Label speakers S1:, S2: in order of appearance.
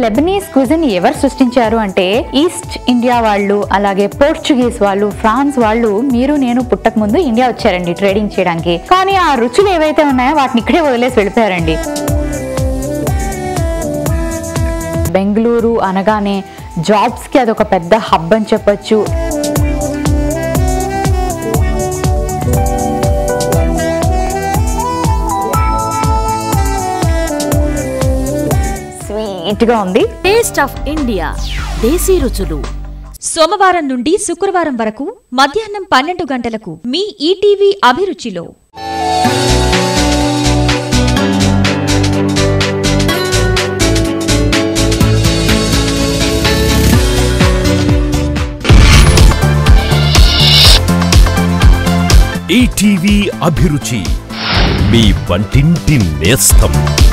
S1: Lebanese cuisine ఎవరు సృష్టించారు అంటే ఈస్ట్ ఇండియా వాళ్ళు అలాగే పోర్చుగీస్ వాళ్ళు ఫ్రాన్స్ వాళ్ళు మీరు నేను పుట్టక ముందు ఇండియా వచ్చారండి ట్రేడింగ్ చేయడానికి కానీ ఆ రుచులు ఏవైతే ఉన్నాయో వాటిని ఇక్కడే వదిలేసి వెళ్ళిపోయారండి బెంగళూరు అనగానే జాబ్స్కి అదొక పెద్ద హబ్ అని చెప్పొచ్చు స్వీట్గా ఉంది
S2: టేస్ట్ ఆఫ్ ఇండియా దేశీ రుచులు
S3: సోమవారం నుండి శుక్రవారం వరకు మధ్యాహ్నం పన్నెండు గంటలకు మీ ఈటీవీ అభిరుచిలో
S4: ఈటీవీ అభిరుచి మీ వంటింటి నేస్తం